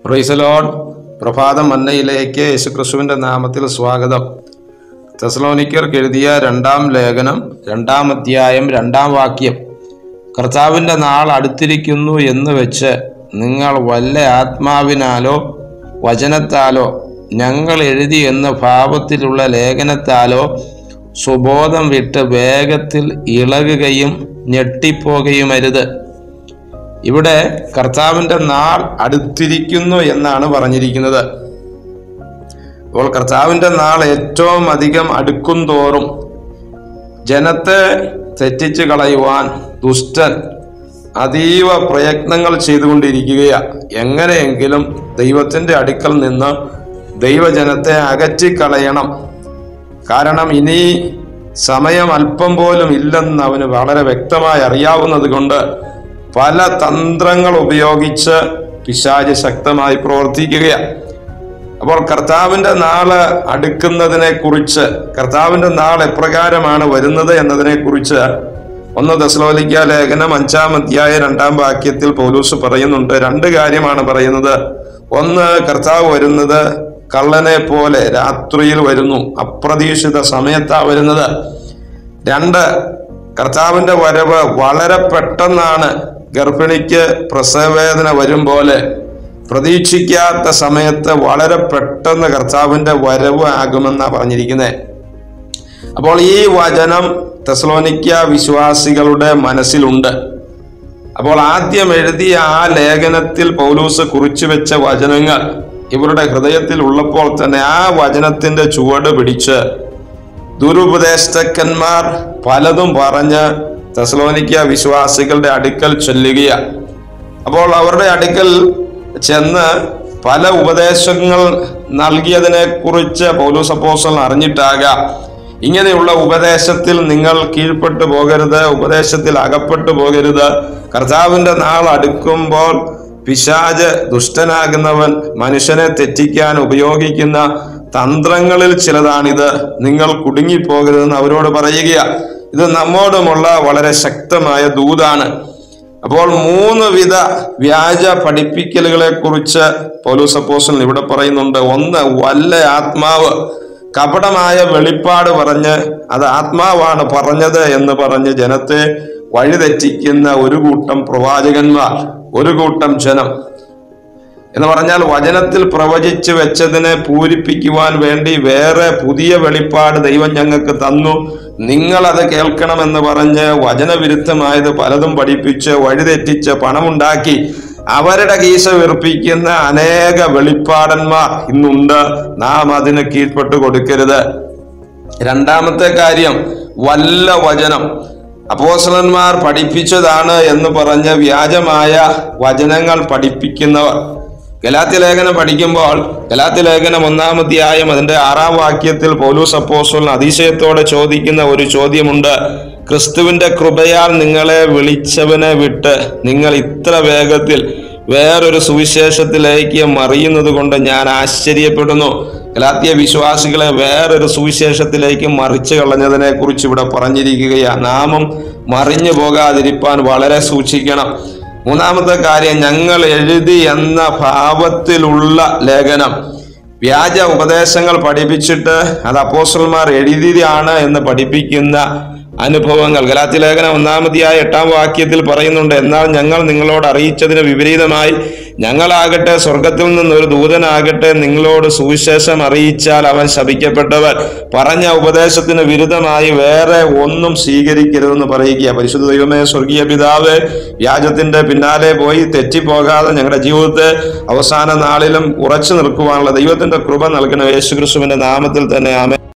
പ്രൈസലോൺ പ്രഭാത മന്നയിലേക്ക് യേശുക്രിസ്തുവിന്റെ നാമത്തിൽ സ്വാഗതം തെസലോനിക്കർക്ക് എഴുതിയ രണ്ടാം ലേഖനം രണ്ടാം അധ്യായം രണ്ടാം വാക്യം കർത്താവിൻ്റെ നാൾ അടുത്തിരിക്കുന്നു എന്ന് വെച്ച് നിങ്ങൾ വല്ല ആത്മാവിനാലോ വചനത്താലോ ഞങ്ങൾ എഴുതി എന്ന ഭാവത്തിലുള്ള ലേഖനത്താലോ സുബോധം വിട്ട് വേഗത്തിൽ ഇളകുകയും ഞെട്ടിപ്പോകുകയുമരുത് ഇവിടെ കർത്താവിൻ്റെ നാൾ അടുത്തിരിക്കുന്നു എന്നാണ് പറഞ്ഞിരിക്കുന്നത് അപ്പോൾ കർത്താവിൻ്റെ നാൾ ഏറ്റവും അധികം അടുക്കും തോറും ജനത്തെ തെറ്റിച്ച് കളയുവാൻ ദുഷ്ടൻ അതീവ പ്രയത്നങ്ങൾ ചെയ്തുകൊണ്ടിരിക്കുകയാണ് എങ്ങനെയെങ്കിലും ദൈവത്തിൻ്റെ അടുക്കൽ നിന്ന് ദൈവജനത്തെ അകറ്റിക്കളയണം കാരണം ഇനി സമയം അല്പം പോലും ഇല്ലെന്ന് അവന് വളരെ വ്യക്തമായി അറിയാവുന്നത് കൊണ്ട് പല തന്ത്രങ്ങൾ ഉപയോഗിച്ച് പിശാച് ശക്തമായി പ്രവർത്തിക്കുകയാണ് അപ്പോൾ കർത്താവിന്റെ നാള് അടുക്കുന്നതിനെ കുറിച്ച് കർത്താവിന്റെ നാൾ എപ്രകാരമാണ് വരുന്നത് എന്നതിനെ കുറിച്ച് ഒന്ന് ദസ്ലോലിക്ക ലേഖനം അഞ്ചാം അധ്യായ രണ്ടാം വാക്യത്തിൽ പൗലൂസ് പറയുന്നുണ്ട് രണ്ട് കാര്യമാണ് പറയുന്നത് ഒന്ന് കർത്താവ് വരുന്നത് കള്ളനെ പോലെ രാത്രിയിൽ വരുന്നു അപ്രതീക്ഷിത സമയത്താ വരുന്നത് രണ്ട് കർത്താവിന്റെ വരവ് വളരെ പെട്ടെന്നാണ് ഗർഭിണിക്ക് പ്രസവവേദന വരും പോലെ പ്രതീക്ഷിക്കാത്ത സമയത്ത് വളരെ പെട്ടെന്ന് കർത്താവിന്റെ വരവ് ആകുമെന്നാണ് പറഞ്ഞിരിക്കുന്നത് അപ്പോൾ ഈ വചനം തെസലോനിക്ക വിശ്വാസികളുടെ മനസ്സിലുണ്ട് അപ്പോൾ ആദ്യം എഴുതിയ ആ ലേഖനത്തിൽ പൗലൂസ് കുറിച്ചു വെച്ച വചനങ്ങൾ ഇവരുടെ ഹൃദയത്തിൽ ഉള്ളപ്പോൾ തന്നെ ആ വചനത്തിന്റെ ചുവട് പിടിച്ച് ദുരുപദേഷ്ടക്കന്മാർ പലതും പറഞ്ഞ് തെസലോനിക്ക വിശ്വാസികളുടെ അടുക്കൽ ചൊല്ലുകയാണ് അപ്പോൾ അവരുടെ അടുക്കൽ ചെന്ന് പല ഉപദേശങ്ങൾ നൽകിയതിനെ കുറിച്ച് പൗലൂസ് അപ്പോസ്റ്റൽ അറിഞ്ഞിട്ടാകാം ഇങ്ങനെയുള്ള ഉപദേശത്തിൽ നിങ്ങൾ കീഴ്പ്പെട്ടു പോകരുത് ഉപദേശത്തിൽ അകപ്പെട്ടു പോകരുത് കർത്താവിന്റെ നാൾ അടുക്കുമ്പോൾ പിശാജ് ദുഷ്ടനാകുന്നവൻ മനുഷ്യനെ തെറ്റിക്കാൻ ഉപയോഗിക്കുന്ന തന്ത്രങ്ങളിൽ ചിലതാണിത് നിങ്ങൾ കുടുങ്ങിപ്പോകരുതെന്ന് അവരോട് പറയുകയാണ് ഇത് നമ്മോടുമുള്ള വളരെ ശക്തമായ ദൂതാണ് അപ്പോൾ മൂന്ന് വിധ വ്യാജ പഠിപ്പിക്കലുകളെ കുറിച്ച് പൗലോസപ്പോസൻ ഇവിടെ പറയുന്നുണ്ട് ഒന്ന് വല്ല ആത്മാവ് കപടമായ വെളിപ്പാട് പറഞ്ഞ് അത് ആത്മാവാണ് പറഞ്ഞത് എന്ന് പറഞ്ഞ് ജനത്തെ വഴിതെറ്റിക്കുന്ന ഒരു കൂട്ടം പ്രവാചകന്മാർ ഒരു കൂട്ടം ജനം എന്ന് പറഞ്ഞാൽ വചനത്തിൽ പ്രവചിച്ചു വെച്ചതിനെ പൂരിപ്പിക്കുവാൻ വേണ്ടി വേറെ പുതിയ വെളിപ്പാട് ദൈവം ഞങ്ങൾക്ക് തന്നു നിങ്ങൾ അത് കേൾക്കണമെന്ന് പറഞ്ഞ് വചനവിരുദ്ധമായത് പലതും പഠിപ്പിച്ച് വഴിതെറ്റിച്ച് പണമുണ്ടാക്കി അവരുടെ കീശ വിർപ്പിക്കുന്ന അനേക വെളിപ്പാടന്മാർ ഇന്നുണ്ട് നാം അതിന് കീഴ്പ്പെട്ട് കൊടുക്കരുത് രണ്ടാമത്തെ കാര്യം വല്ല വചനം അപ്പോസലന്മാർ പഠിപ്പിച്ചതാണ് എന്ന് പറഞ്ഞ് വ്യാജമായ വചനങ്ങൾ പഠിപ്പിക്കുന്നവർ ഗലാത്തി ലേഖനം പഠിക്കുമ്പോൾ ഗലാത്തി ലേഖനം ഒന്നാം അധ്യായം അതിന്റെ ആറാം വാക്യത്തിൽ പൗലൂസ് അപ്പോസ്റ്റലിന് അതിശയത്തോടെ ചോദിക്കുന്ന ഒരു ചോദ്യമുണ്ട് ക്രിസ്തുവിന്റെ കൃപയാൽ നിങ്ങളെ വിളിച്ചവനെ വിട്ട് നിങ്ങൾ ഇത്ര വേഗത്തിൽ വേറൊരു സുവിശേഷത്തിലേക്ക് മറിയുന്നത് കൊണ്ട് ഞാൻ ആശ്ചര്യപ്പെടുന്നു ഗലാത്തിയ വിശ്വാസികളെ വേറൊരു സുവിശേഷത്തിലേക്ക് മറിച്ചു കളഞ്ഞതിനെ കുറിച്ച് ഇവിടെ പറഞ്ഞിരിക്കുകയാണ് നാമം മറിഞ്ഞു പോകാതിരിപ്പാൻ വളരെ സൂക്ഷിക്കണം മൂന്നാമത്തെ കാര്യം ഞങ്ങൾ എഴുതി എന്ന ഭാവത്തിലുള്ള ലേഖനം വ്യാജ ഉപദേശങ്ങൾ പഠിപ്പിച്ചിട്ട് അത് അപ്പോസ്റ്റൽമാർ എഴുതിയതാണ് എന്ന് പഠിപ്പിക്കുന്ന അനുഭവങ്ങൾ ഗലാത്തി ലേഖനം ഒന്നാമതിയായ എട്ടാം വാക്യത്തിൽ പറയുന്നുണ്ട് എന്നാൽ ഞങ്ങൾ നിങ്ങളോട് അറിയിച്ചതിന് വിപരീതമായി ഞങ്ങളാകട്ടെ സ്വർഗത്തിൽ നിന്ന് ഒരു ദൂതനാകട്ടെ നിങ്ങളോട് സുവിശേഷം അറിയിച്ചാൽ അവൻ ശപിക്കപ്പെട്ടവർ പറഞ്ഞ ഉപദേശത്തിന് വിരുദ്ധമായി വേറെ ഒന്നും സ്വീകരിക്കരുതെന്ന് പറയുക പരിശുദ്ധ ദൈവമേ സ്വർഗീയ പിതാവ് വ്യാജത്തിന്റെ പിന്നാലെ പോയി തെറ്റിപ്പോകാതെ ഞങ്ങളുടെ ജീവിതത്തെ അവസാന നാളിലും ഉറച്ചു നിൽക്കുവാനുള്ള ദൈവത്തിന്റെ കൃപ നൽകണം യേശുക്രിസ്തുവിന്റെ നാമത്തിൽ തന്നെ ആമേ